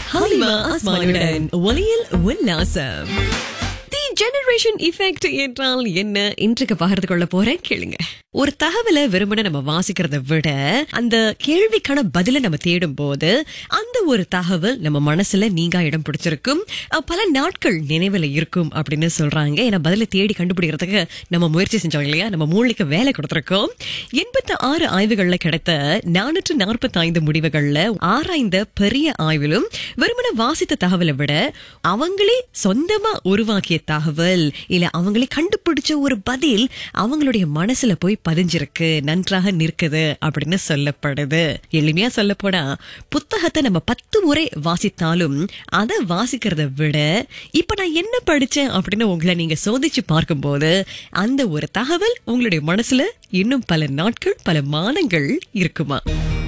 ஹலிமா அஸ்மானுடன் ஒலியில் உல்லாசம் தி generation effect என்றால் என்ன இன்றைக்கு பகிர்ந்து கொள்ள போறேன் கேளுங்க ஒரு தகவலை வெறுமனே நம்ம வாசிக்கிறத விட அந்த கேள்விக்கான பதிலை நம்ம தேடும் போது அந்த ஒரு தகவல் நம்ம மனசுல நீங்கா இடம் பிடிச்சிருக்கும் அஹ், பல நாட்கள் நினைவுல இருக்கும் அப்படின்னு சொல்றாங்க ஏன்னா பதிலை தேடி கண்டுபிடிக்கிறதுக்கு நம்ம முயற்சி செஞ்சோம் இல்லையா நம்ம மூளைக்கு வேலை கொடுத்திருக்கோம் எண்பத்தி ஆறு ஆய்வுகள்ல கிடைத்த நானூற்று நாற்பத்தி ஐந்து முடிவுகள்ல ஆராய்ந்த பெரிய ஆய்விலும் வெறுமனே வாசித்த தகவலை விட அவங்களே சொந்தமா உருவாக்கிய தகவல் இல்ல அவங்களே கண்டுபிடிச்ச ஒரு பதில் அவங்களுடைய மனசுல போய் பதிஞ்சிருக்கு நன்றாக நிற்குது அப்படின்னு சொல்லப்படுது எளிமையா சொல்ல போனா புத்தகத்தை நம்ம பத்து முறை வாசித்தாலும் அதை வாசிக்கிறத விட இப்ப நான் என்ன படிச்சேன் அப்படின்னு உங்களை நீங்க சோதிச்சு பார்க்கும்போது அந்த ஒரு தகவல் உங்களுடைய மனசுல இன்னும் பல நாட்கள் பல மாதங்கள் இருக்குமா